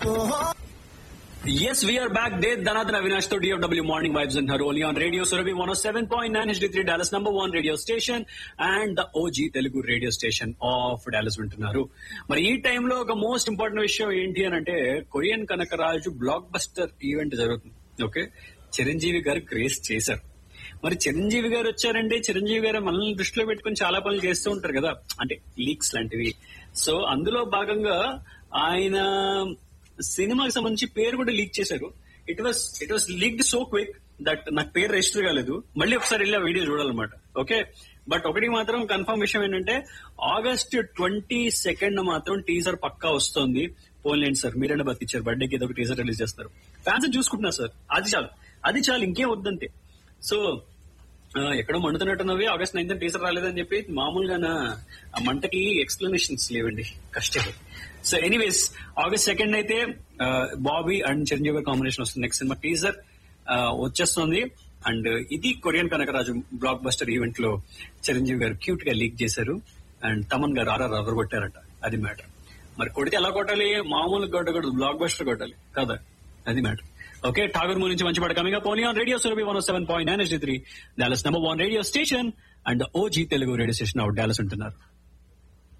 Yes, we are back. Dave Dhanadhan Avinash to DFW Morning Vibes in Haroli on Radio Surabhi 107.9 HD3 Dallas number one radio station and the OG Telugu radio station of Dallas వింటున్నారు మరి ఈ టైంలో ఒక most important విషయం ఏంటి అని అంటే కొరియన్ కనకరాజు బ్లాక్ బస్టర్ ఈవెంట్ జరుగుతుంది ఓకే చిరంజీవి గారు గ్రేస్ చేశారు మరి చిరంజీవి గారు వచ్చారంటే చిరంజీవి గారు మనల్ని దృష్టిలో పెట్టుకుని చాలా పనులు చేస్తూ ఉంటారు కదా అంటే లీక్స్ లాంటివి సో అందులో భాగంగా ఆయన సినిమాకి సంబంధించి పేరు కూడా లీక్ చేశారు it was it was leaked so quick that నాకు పేరు రిజిస్టర్ కాలేదు మళ్ళీ ఒకసారి వెళ్ళి ఆ వీడియో చూడాలన్నమాట ఓకే బట్ ఒకటి మాత్రం కన్ఫర్మ్ విషయం ఏంటంటే ఆగస్ట్ ట్వంటీ సెకండ్ మాత్రం టీజర్ పక్కా వస్తుంది పోన్లేండి సార్ మీరైనా బతికిచ్చారు బర్త్డేకి ఏదో ఒక టీజర్ రిలీజ్ చేస్తారు ఫ్యాన్స్ చూసుకుంటున్నారు సార్ అది చాలు అది చాలు ఇంకేం వద్దంతే సో ఆ, ఎక్కడో మండుతున్నట్టున్నవి ఆగస్ట్ నైన్త్ టీజర్ రాలేదని చెప్పి మామూలుగా ఆ మంటకి ఎక్స్ప్లెనేషన్స్ లేవండి కష్టమే సో ఎనీవేస్ ఆగస్ట్ సెకండ్ అయితే ఆ, బాబీ అండ్ చిరంజీవి గారి కాంబినేషన్ వస్తుంది నెక్స్ట్ సినిమా టీజర్ వచ్చేస్తుంది అండ్ ఇది కొరియన్ కనకరాజు బ్లాక్ బస్టర్ ఈవెంట్ లో చిరంజీవి గారు క్యూట్ గా లీక్ చేశారు అండ్ తమన్ గారు ఆర్ఆర్ అర్ర కొట్టారట అది మ్యాటర్ మరి కొడితే ఎలా కొట్టాలి మామూలు కొట్టకూడదు బ్లాక్ బస్టర్ కొట్టాలి కదా అది మ్యాటర్ ఓకే ఠాగూర్ మూల నుంచి మంచి పడ coming up only on radio Surabhi one seven point nine three Dallas number one radio station and OG Telugu radio station out Dallas ఉంటున్నారు